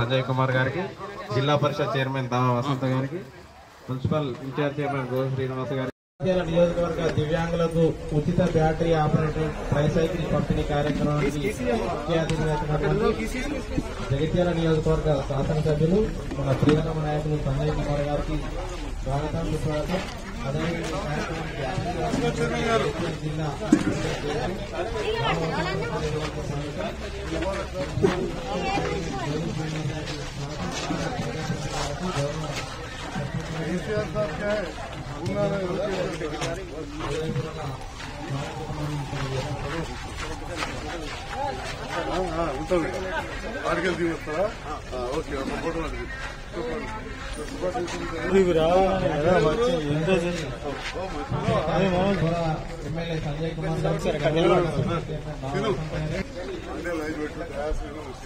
సంజయ్ కుమార్ గారికి జిల్లా పరిషత్ చైర్మన్ దావా వసంత గారికి మున్సిపల్ ఇన్ఛార్జ్ చైర్మన్ గో శ్రీనివాస్ గారికి జగిత్యాల నియోజకవర్గ దివ్యాంగులకు ఉచిత బ్యాటరీ ఆపరేటెడ్ ట్రైసైకిల్ పంపిణీ కార్యక్రమానికి ముఖ్య అతిథిగా వచ్చినటువంటి జగిత్యాల నియోజకవర్గ శాసనసభ్యులు మన ప్రియతమ నాయకులు సంజయ్ కుమార్ గారికి స్వాగతం సుస్వాగతం అదేవిధంగా ఈ కార్యక్రమానికి అతిథిగా వచ్చిన జిల్లా ఉంటుంది ఆడికెళ్ళి తీసుకొస్తారా ఓకే ఒక ఫోటో అడిగి ఎమ్మెల్యే సంజయ్ కుమార్ గారికి అంటే లైవ్ పెట్టి గ్యాస్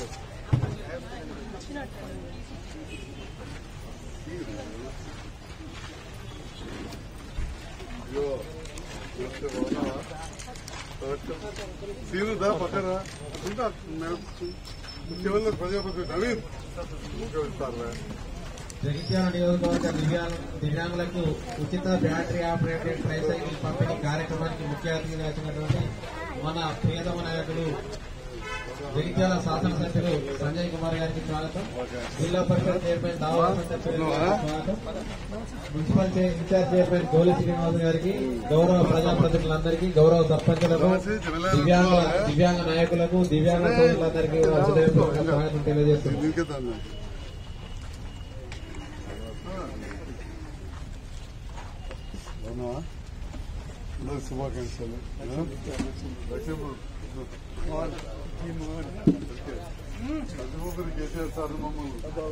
సీనుదా పక్కన ఉంటా ముఖ్యమంత్రి ప్రజాపతి నవీన్ ముఖ్యమంత్రి జగిత్యాల నియోజకవర్గ దివ్యాంగ దివ్యాంగులకు ఉచిత బ్యాటరీ ఆపరేటెడ్ ట్రైసైకిల్ పంపిణీ కార్యక్రమానికి ముఖ్య అతిథిగా వచ్చినటువంటి మన ప్రియతమ నాయకులు జగిత్యాల శాసనసభ్యులు సంజయ్ కుమార్ గారికి స్వాగతం జిల్లా పరిషత్ చైర్మన్ దావా స్వాగతం మున్సిపల్ చైర్- ఇన్ఛార్జ్ చైర్మన్ గోలి శ్రీనివాస్ గారికి గౌరవ ప్రజాప్రతినిధులందరికీ గౌరవ సర్పంచులకు దివ్యాంగ దివ్యాంగ నాయకులకు దివ్యాంగ సోదరులందరికీ కూడా హృదయపూర్వక స్వాగతం తెలియజేస్తున్నాను నీకే దాన్ని అవునా అందరికి శుభాకాంక్షలు చంద్రబాబు కేసీఆర్ సార్ మమ్మల్ని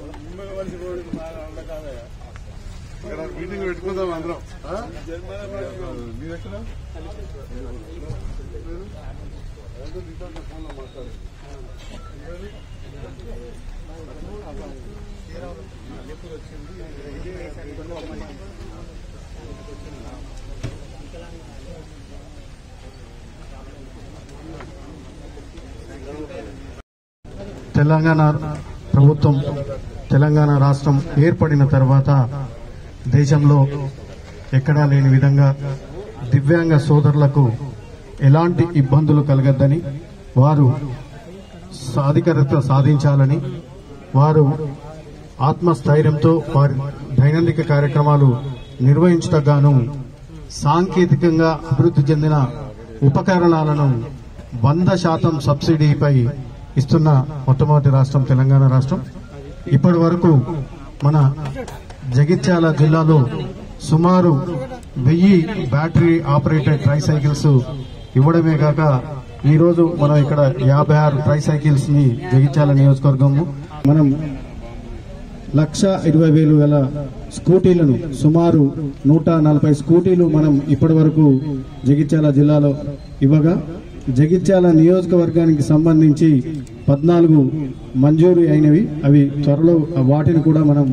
ఇక్కడ మీటింగ్ పెట్టుకుందాం అందరం ఆ? మీరు ఎక్కడ ఏదో నీతో ఫోన్లో మాట్లాడు తెలంగాణ ప్రభుత్వం తెలంగాణ రాష్ట్రం ఏర్పడిన తర్వాత దేశంలో ఎక్కడా లేని విధంగా దివ్యాంగ సోదరులకు ఎలాంటి ఇబ్బందులు కలగద్దని వారు సాధికారత సాధించాలని వారు ఆత్మస్థైర్యంతో వారి దైనందిక కార్యక్రమాలు నిర్వహించటగాను సాంకేతికంగా అభివృద్ధి చెందిన ఉపకరణాలను వంద శాతం సబ్సిడీపై ఇస్తున్న మొట్టమొదటి రాష్ట్రం తెలంగాణ రాష్ట్రం ఇప్పటి వరకు మన జగిత్యాల జిల్లాలో సుమారు వెయ్యి బ్యాటరీ ఆపరేటెడ్ ట్రైసైకిల్స్ ఇవ్వడమే కాక ఈ రోజు మనం ఇక్కడ యాభై ఆరు ట్రైసైకిల్స్ ని జగిత్యాల నియోజకవర్గము మనం లక్ష ఇరవై వేలు గల స్కూటీలను సుమారు నూట నలభై స్కూటీలు మనం ఇప్పటి వరకు జగిత్యాల జిల్లాలో ఇవ్వగా జగిత్యాల నియోజకవర్గానికి సంబంధించి పద్నాలుగు మంజూరు అయినవి అవి త్వరలో వాటిని కూడా మనం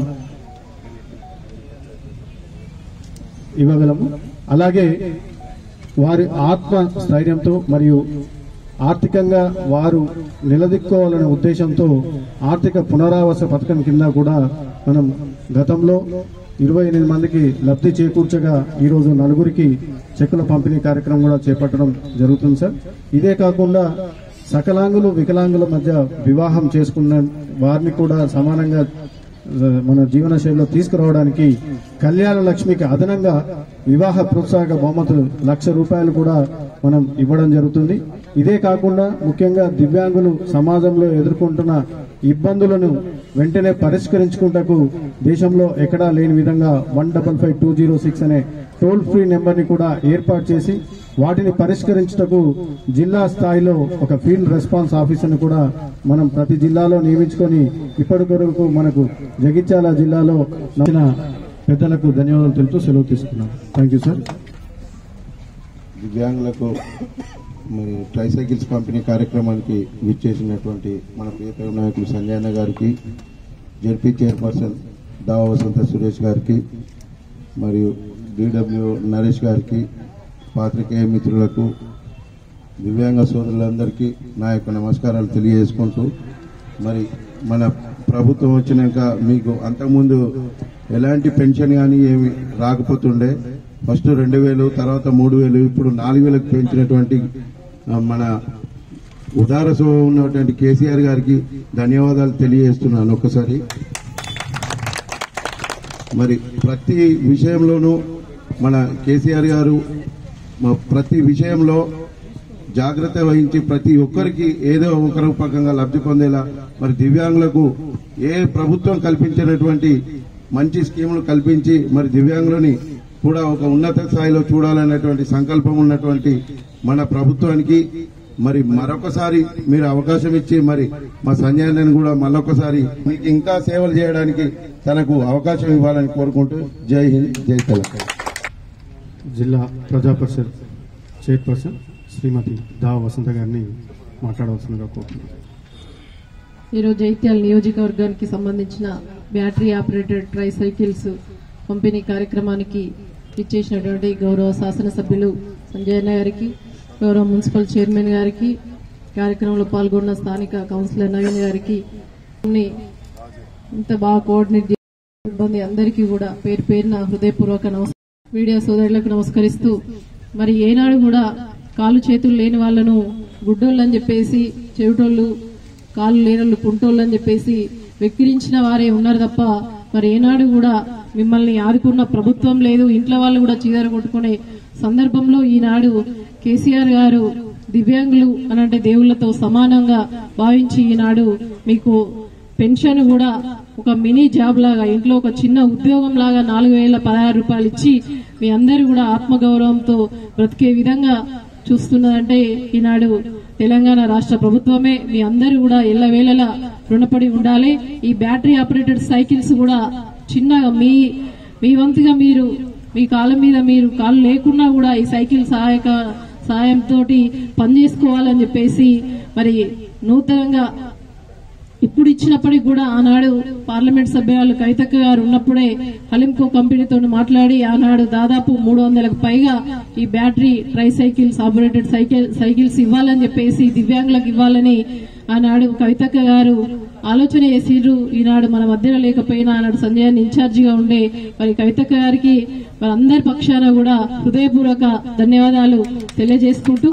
ఇవ్వగలము అలాగే వారి ఆత్మ స్థైర్యంతో మరియు ఆర్థికంగా వారు నిలదొక్కోవాలనే ఉద్దేశంతో ఆర్థిక పునరావాస పథకం కింద కూడా మనం గతంలో ఇరవై ఎనిమిది మందికి లబ్ధి చేకూర్చగా ఈ రోజు నలుగురికి చెక్కుల పంపిణీ కార్యక్రమం కూడా చేపట్టడం జరుగుతుంది సార్ ఇదే కాకుండా సకలాంగులు వికలాంగుల మధ్య వివాహం చేసుకున్న వారిని కూడా సమానంగా మన జీవన శైలిలో తీసుకురావడానికి కళ్యాణ లక్ష్మికి అదనంగా వివాహ ప్రోత్సాహక బహుమతులు లక్ష రూపాయలు కూడా మనం ఇవ్వడం జరుగుతుంది ఇదే కాకుండా ముఖ్యంగా దివ్యాంగులు సమాజంలో ఎదుర్కొంటున్న ఇబ్బందులను వెంటనే పరిష్కరించుకుంటకు దేశంలో ఎక్కడా లేని విధంగా one double five two zero six అనే టోల్ ఫ్రీ నెంబర్ ని కూడా ఏర్పాటు చేసి వాటిని పరిష్కరించుటకు జిల్లా స్థాయిలో ఒక ఫీల్డ్ రెస్పాన్స్ ఆఫీసర్ని కూడా మనం ప్రతి జిల్లాలో నియమించుకొని ఇప్పటి వరకు మనకు జగిత్యాల జిల్లాలో నచ్చిన పెద్దలకు ధన్యవాదాలు తెలుపుతూ సెలవు తీసుకున్నాం థ్యాంక్ యూ సార్ దివ్యాంగులకు మరి ట్రైసైకిల్స్ పంపిణీ కార్యక్రమానికి విచ్చేసినటువంటి మన ప్రియతమ నాయకులు సంజయ్ అన్న గారికి జడ్పీ చైర్పర్సన్ దావా వసంత సురేష్ గారికి మరియు డిడబ్ల్యూ నరేష్ గారికి పాత్రికేయ మిత్రులకు దివ్యాంగ సోదరులందరికీ నా యొక్క నమస్కారాలు తెలియజేసుకుంటూ మరి మన ప్రభుత్వం వచ్చినాక మీకు అంతకుముందు ఎలాంటి పెన్షన్ కానీ ఏమి రాకపోతుండే ఫస్ట్ రెండు వేలు తర్వాత మూడు వేలు ఇప్పుడు నాలుగు వేలకు పెంచినటువంటి ఆ, మన ఉదార స్వభావం ఉన్నటువంటి కేసీఆర్ గారికి ధన్యవాదాలు తెలియజేస్తున్నాను ఒక్కసారి మరి ప్రతి విషయంలోనూ మన కేసీఆర్ గారు మా ప్రతి విషయంలో జాగ్రత్త వహించి ప్రతి ఒక్కరికి ఏదో ఒక రూపకంగా లబ్ధి పొందేలా మరి దివ్యాంగులకు ఏ ప్రభుత్వం కల్పించినటువంటి మంచి స్కీములు కల్పించి మరి దివ్యాంగులని కూడా ఒక ఉన్నత స్థాయిలో చూడాలనేటువంటి సంకల్పం ఉన్నటువంటి మన ప్రభుత్వానికి మరి మరొకసారి మీరు అవకాశం ఇచ్చి మరి మా సంజయ్ కూడా మరొకసారి మీకు ఇంకా సేవలు చేయడానికి తనకు అవకాశం ఇవ్వాలని కోరుకుంటూ జై హింద్ జై తెలంగాణ జిల్లా ప్రజా పరిషత్ చైర్పర్సన్ శ్రీమతి దా వసంత గారిని మాట్లాడవలసిందిగా కోరుతున్నాను ఈరోజు జైత్యాల నియోజకవర్గానికి సంబంధించిన బ్యాటరీ ఆపరేటెడ్ ట్రై సైకిల్స్ పంపిణీ కార్యక్రమానికి ఇచ్చేసినటువంటి గౌరవ శాసనసభ్యులు సంజయ్ అన్న గారికి గౌరవ మున్సిపల్ చైర్మన్ గారికి కార్యక్రమంలో పాల్గొన్న స్థానిక కౌన్సిలర్ నవీన్ గారికి అన్ని ఇంత బాగా కోఆర్డినేట్ చేసిన సిబ్బంది అందరికీ కూడా పేరు పేరున హృదయపూర్వక నమస్కారం మీడియా సోదరులకు నమస్కరిస్తూ మరి ఏనాడు కూడా కాలు చేతులు లేని వాళ్ళను గుడ్డోళ్ళు అని చెప్పేసి చెవిటోళ్ళు కాళ్ళు లేనోళ్ళు కుంటోళ్ళు అని చెప్పేసి వెక్కిరించిన వారే ఉన్నారు తప్ప మరి ఏనాడు కూడా మిమ్మల్ని ఆదుకున్న ప్రభుత్వం లేదు ఇంట్లో వాళ్ళు కూడా చీదర కొట్టుకునే సందర్భంలో ఈనాడు కేసీఆర్ గారు దివ్యాంగులు అనంటే దేవుళ్లతో సమానంగా భావించి ఈనాడు మీకు పెన్షన్ కూడా ఒక మినీ జాబ్ లాగా ఇంట్లో ఒక చిన్న ఉద్యోగం లాగా నాలుగు వేల పదహారు రూపాయలు ఇచ్చి మీ అందరూ కూడా ఆత్మగౌరవంతో బ్రతికే విధంగా చూస్తున్నదంటే ఈనాడు తెలంగాణ రాష్ట్ర ప్రభుత్వమే మీ అందరూ కూడా ఎల్లవేళలా రుణపడి ఉండాలి ఈ బ్యాటరీ ఆపరేటెడ్ సైకిల్స్ కూడా చిన్నగా మీ మీ వంతుగా మీరు మీ కాళ్ళ మీద మీరు కాళ్ళు లేకున్నా కూడా ఈ సైకిల్ సహాయక సహాయంతో పనిచేసుకోవాలని చెప్పేసి మరి నూతనంగా ఇప్పుడు ఇచ్చినప్పటికి కూడా ఆనాడు పార్లమెంట్ సభ్యురాలు కవితక్క గారు ఉన్నప్పుడే హలింకో కంపెనీతో మాట్లాడి ఆనాడు దాదాపు మూడు వందలకు పైగా ఈ battery tricycles operated cycle cycles ఇవ్వాలని చెప్పేసి దివ్యాంగులకు ఇవ్వాలని ఆనాడు కవితక్క గారు ఆలోచన చేసిర్రు ఈనాడు మన మధ్యలో లేకపోయినా ఆనాడు సంజయ్ ఇన్ఛార్జిగా ఉండే మరి కవితక్క గారికి మరి అందరి పక్షాన కూడా హృదయపూర్వక ధన్యవాదాలు తెలియజేసుకుంటూ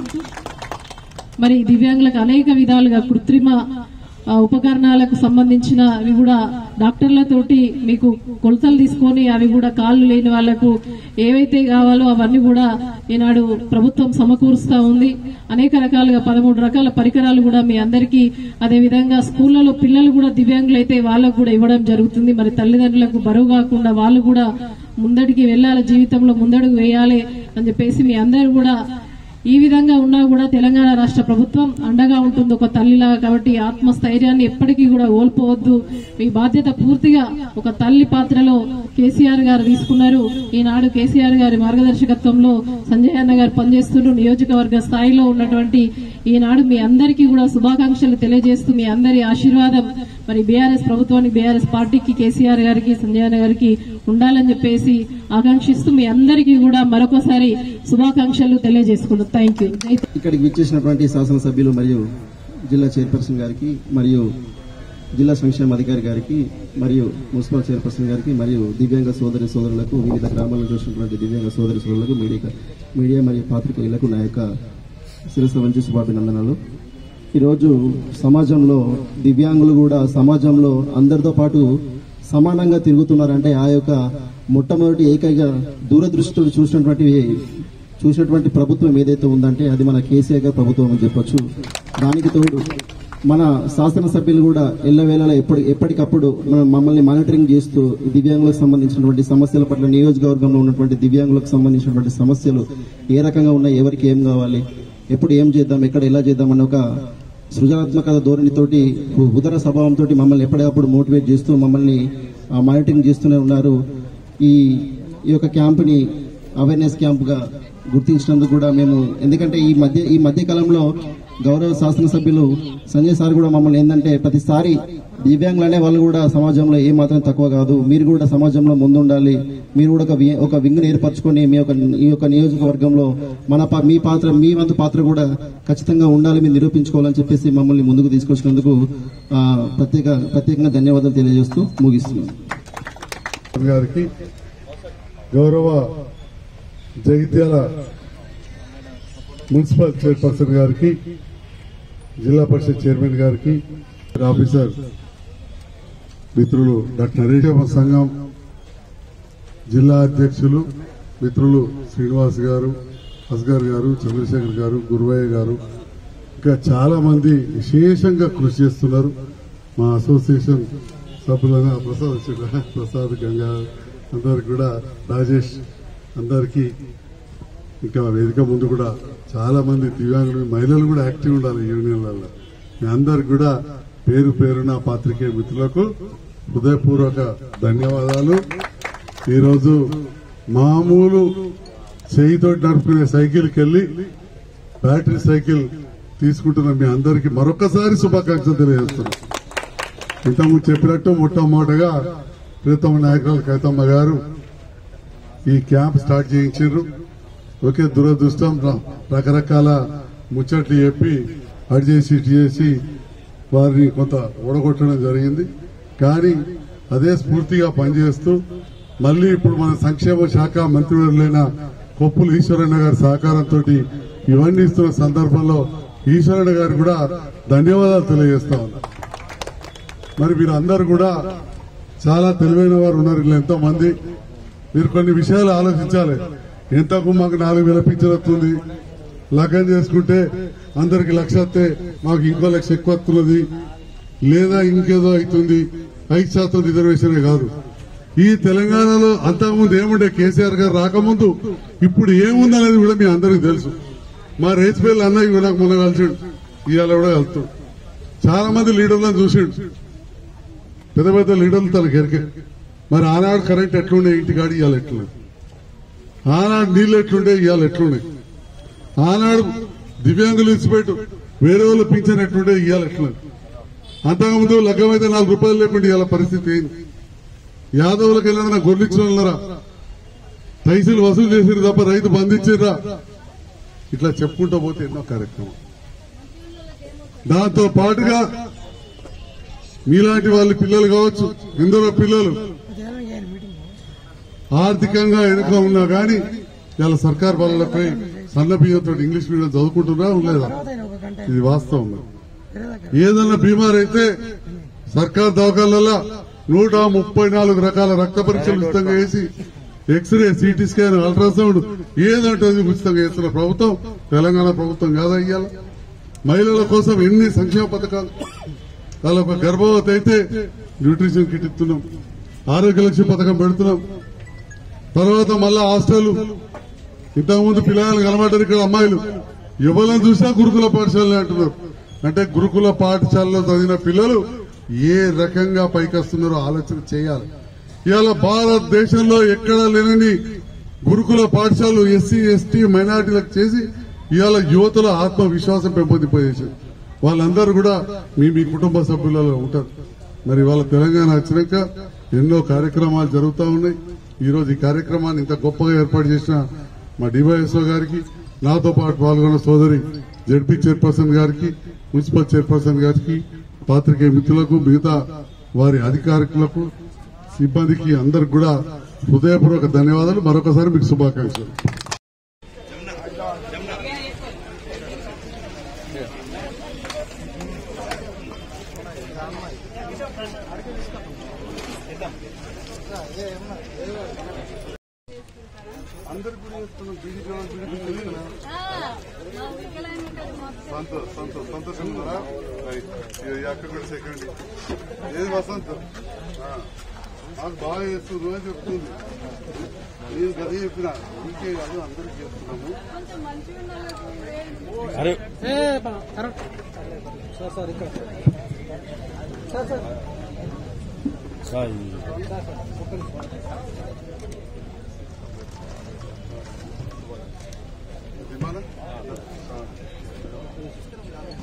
మరి దివ్యాంగులకు అనేక విధాలుగా కృత్రిమ ఆ, ఉపకరణాలకు సంబంధించిన అవి కూడా డాక్టర్లతోటి మీకు కొలతలు తీసుకొని అవి కూడా కాళ్ళు లేని వాళ్లకు ఏవైతే కావాలో అవన్నీ కూడా ఈనాడు ప్రభుత్వం సమకూరుస్తా ఉంది అనేక రకాలుగా పదమూడు రకాల పరికరాలు కూడా మీ అందరికీ అదే విధంగా స్కూళ్లలో పిల్లలు కూడా దివ్యాంగులైతే వాళ్ళకు కూడా ఇవ్వడం జరుగుతుంది మరి తల్లిదండ్రులకు బరువు కాకుండా వాళ్ళు కూడా ముందడికి వెళ్ళాలి జీవితంలో ముందడుగు వేయాలి అని చెప్పేసి మీ అందరూ కూడా ఈ విధంగా ఉన్నా కూడా తెలంగాణ రాష్ట్ర ప్రభుత్వం అండగా ఉంటుంది ఒక తల్లిలాగా కాబట్టి ఆత్మస్థైర్యాన్ని ఎప్పటికీ కూడా కోల్పోవద్దు మీ బాధ్యత పూర్తిగా ఒక తల్లి పాత్రలో కేసీఆర్ గారు తీసుకున్నారు ఈనాడు కేసీఆర్ గారి మార్గదర్శకత్వంలో సంజయ్ అన్న గారు పనిచేస్తున్న నియోజకవర్గ స్థాయిలో ఉన్నటువంటి ఈనాడు మీ అందరికీ కూడా శుభాకాంక్షలు తెలియజేస్తూ మీ అందరి ఆశీర్వాదం మరి బీఆర్ఎస్ ప్రభుత్వానికి బీఆర్ఎస్ పార్టీకి కేసీఆర్ గారికి సంజయ్ అన్న గారికి ఉండాలని చెప్పేసి ఆకాంక్షిస్తూ మీ అందరికీ కూడా మరొకసారి శుభాకాంక్షలు తెలియజేసుకున్నాం థ్యాంక్ యూ ఇక్కడికి విచ్చేసినటువంటి శాసనసభ్యులు మరియు జిల్లా చైర్పర్సన్ గారికి మరియు జిల్లా సంక్షేమ అధికారి గారికి మరియు మున్సిపల్ చైర్పర్సన్ గారికి మరియు దివ్యాంగ సోదరి సోదరులకు వివిధ గ్రామాలను చూసినటువంటి దివ్యాంగ సోదరి సోదరులకు మీడియా మీడియా మరియు పాత్రికేయులకు నా యొక్క శిరస వంచి శుభాభినందనలు ఈరోజు సమాజంలో దివ్యాంగులు కూడా సమాజంలో అందరితో పాటు సమానంగా తిరుగుతున్నారంటే ఆ యొక్క మొట్టమొదటి ఏకైక దూరదృష్టితో చూసినటువంటి చూసినటువంటి ప్రభుత్వం ఏదైతే ఉందంటే అది మన కేసీఆర్ గారి ప్రభుత్వం అని చెప్పొచ్చు దానికి తోడు మన శాసనసభ్యులు కూడా ఎల్లవేళలా ఎప్పటి ఎప్పటికప్పుడు మన- మమ్మల్ని మానిటరింగ్ చేస్తూ దివ్యాంగులకు సంబంధించినటువంటి సమస్యల పట్ల నియోజకవర్గంలో ఉన్నటువంటి దివ్యాంగులకు సంబంధించినటువంటి సమస్యలు ఏ రకంగా ఉన్నాయి ఎవరికి ఏం కావాలి ఎప్పుడు ఏం చేద్దాం ఎక్కడ ఎలా చేద్దాం అన్న ఒక సృజనాత్మక ధోరణితోటి ఉదర స్వభావంతో మమ్మల్ని ఎప్పటికప్పుడు మోటివేట్ చేస్తూ మమ్మల్ని ఆ, మానిటరింగ్ చేస్తూనే ఉన్నారు ఈ ఈ యొక్క క్యాంపుని అవేర్నెస్ క్యాంపుగా గుర్తించినందుకు కూడా మేము ఎందుకంటే ఈ మధ్య ఈ మధ్య కాలంలో గౌరవ శాసనసభ్యులు సంజయ్ సార్ కూడా మమ్మల్ని ఏంటంటే ప్రతిసారి దివ్యాంగులు అనే వాళ్ళు కూడా సమాజంలో ఏ మాత్రం తక్కువ కాదు మీరు కూడా సమాజంలో ముందుండాలి మీరు కూడా ఒక వి- ఒక వింగ్ను ఏర్పరచుకొని మీ యొక్క ఈ యొక్క నియోజకవర్గంలో మన పా- మీ పాత్ర మీ వంతు పాత్ర కూడా ఖచ్చితంగా ఉండాలి మీరు నిరూపించుకోవాలని చెప్పేసి మమ్మల్ని ముందుకు తీసుకొచ్చినందుకు ఆ, ప్రత్యేక ప్రత్యేకంగా ధన్యవాదాలు తెలియజేస్తూ ముగిస్తున్నాను గారికి గౌరవ జగిత్యాల మున్సిపల్ చైర్పర్సన్ గారికి జిల్లా పరిషత్ చైర్మన్ గారికి ఆఫీసర్ మిత్రులు డాక్టర్ నరేష్ సంఘం జిల్లా అధ్యక్షులు మిత్రులు శ్రీనివాస్ గారు అస్గర్ గారు చంద్రశేఖర్ గారు గురువయ్య గారు ఇంకా చాలా మంది విశేషంగా కృషి చేస్తున్నారు మా అసోసియేషన్ సభ్యులైన ప్రసాద్ వచ్చాడు. ప్రసాద్ గంగా అందరికి కూడా రాజేష్ అందరికి ఇంకా వేదిక ముందు కూడా చాలా మంది దివ్యాంగులు మహిళలు కూడా యాక్టివ్ ఉండాలి యూనియన్లలో మీ అందరికి కూడా పేరు పేరున పాత్రికేయ మిత్రులకు హృదయపూర్వక ధన్యవాదాలు ఈరోజు మామూలు చేయితో నడుపుకునే సైకిల్కి వెళ్ళి బ్యాటరీ సైకిల్ తీసుకుంటున్న మీ అందరికీ మరొకసారి శుభాకాంక్షలు తెలియజేస్తున్నాం ఇంతకుముందు చెప్పినట్టు మొట్టమొదటగా ప్రీతమ నాయకురాలు కైతమ్మ గారు ఈ క్యాంప్ స్టార్ట్ చేయించారు ఒకే దురదృష్టం ర- రకరకాల ముచ్చట్లు చెప్పి అటు చేసి ఇటు చేసి వారిని కొంత ఓడగొట్టడం జరిగింది కానీ అదే స్ఫూర్తిగా పనిచేస్తూ మళ్ళీ ఇప్పుడు మన సంక్షేమ శాఖ మంత్రివర్యులైన కొప్పులు ఈశ్వరన్న గారి సహకారంతో ఇవన్నీ ఇస్తున్న సందర్భంలో ఈశ్వరన్న గారికి కూడా ధన్యవాదాలు తెలియజేస్తా ఉన్నా మరి వీరందరూ కూడా చాలా తెలివైన వారు ఉన్నారు ఇలా ఎంతో మంది మీరు కొన్ని విషయాలు ఆలోచించాలి ఎంతకు మాకు నాలుగు వేల పింఛన్ వస్తుంది లగ్నం చేసుకుంటే అందరికి లక్ష వస్తే మాకు ఇంకో లక్ష ఎక్కువ వస్తున్నది లేదా ఇంకేదో అవుతుంది ఐదు శాతం రిజర్వేషన్ కాదు ఈ తెలంగాణలో అంతకుముందు ఏముండే కేసీఆర్ గారు రాకముందు ఇప్పుడు ఏముందనేది కూడా మీ అందరికీ తెలుసు మా రేచిపల్లి అన్నయ్య నాకు మొన్న కలిసాడు ఇవాళ కూడా కలుస్తాడు చాలా మంది లీడర్లను చూసిండు పెద్ద పెద్ద లీడర్లు తనకి ఎరికే మరి ఆనాడు కరెంట్ ఎట్లుండే ఇంటికాడి ఇవాళ ఎట్లుండే ఆనాడు నీళ్ళు ఎట్లుండే ఇవాళ ఎట్లుండే ఆనాడు దివ్యాంగులు ఇచ్చిపెట్టు వేరే వాళ్ళు పింఛన్ ఎట్లుండే ఇవాళ ఎట్లుండే అంతకుముందు లగ్గమైతే నాలుగు రూపాయలు లేకుండా ఇవాళ పరిస్థితి ఏంది యాదవులకు వెళ్ళిన గొర్రెలిచ్చిన వాళ్ళరా పైసలు వసూలు చేసిరు తప్ప రైతు బంధించిర్రా ఇట్లా చెప్పుకుంటూ పోతే ఎన్నో కార్యక్రమం దాంతో పాటుగా మీలాంటి వాళ్ళ పిల్లలు కావచ్చు ఎందరో పిల్లలు ఆర్థికంగా వెనుక ఉన్నా గాని ఇలా సర్కార్ బలపై సన్న బియ్యంతో ఇంగ్లీష్ మీడియం చదువుకుంటున్నా ఉండలేదా ఇది వాస్తవం ఏదన్నా బీమార్ అయితే సర్కార్ దవాఖాలలో నూట ముప్పై నాలుగు రకాల రక్త పరీక్షలు ఉచితంగా వేసి ఎక్స్రే సిటీ స్కాన్ అల్ట్రాసౌండ్ ఏదంటే అది ఉచితంగా వేస్తున్న ప్రభుత్వం తెలంగాణ ప్రభుత్వం కాదా ఇయ్యాల మహిళల కోసం ఎన్ని సంక్షేమ పథకాలు వాళ్ళ ఒక గర్భవతి అయితే న్యూట్రిషన్ కిట్ ఇస్తున్నాం ఆరోగ్య లక్ష్య పథకం పెడుతున్నాం తర్వాత మళ్ళా హాస్టల్ ఇంతకుముందు పిల్లలు కనబడ్డారు ఇక్కడ అమ్మాయిలు ఎవరిని చూసినా గురుకుల పాఠశాలనే అంటున్నారు అంటే గురుకుల పాఠశాలలో చదివిన పిల్లలు ఏ రకంగా పైకొస్తున్నారో ఆలోచన చేయాలి ఇవాళ భారతదేశంలో ఎక్కడా లేనని గురుకుల పాఠశాలలు ఎస్సీ ఎస్టీ మైనార్టీలకు చేసి ఇవాళ యువతల ఆత్మవిశ్వాసం పెంపొందిపోయేసారు వాళ్ళందరూ కూడా మీ మీ కుటుంబ సభ్యులలో ఉంటారు మరి వాళ్ళ తెలంగాణ వచ్చినాక ఎన్నో కార్యక్రమాలు జరుగుతూ ఉన్నాయి ఈ రోజు ఈ కార్యక్రమాన్ని ఇంత గొప్పగా ఏర్పాటు చేసిన మా డివైఎస్ఓ గారికి నాతో పాటు పాల్గొన్న సోదరి జడ్పీ చైర్పర్సన్ గారికి మున్సిపల్ చైర్పర్సన్ గారికి పాత్రికేయ మిత్రులకు మిగతా వారి అధికారులకు సిబ్బందికి అందరికి కూడా హృదయపూర్వక ధన్యవాదాలు మరొకసారి మీకు శుభాకాంక్షలు సంతోష్ సంతోష్ సంతోషం ఉన్నారా అక్కడ కూడా సెకండ్ ఏది వసంత్ ఆ, మాకు బాగా చేస్తుంది అని చెప్తుంది నేను గది చెప్పిన ఇంకే కాదు అందరికి చెప్తున్నాము విమానం? ఆ.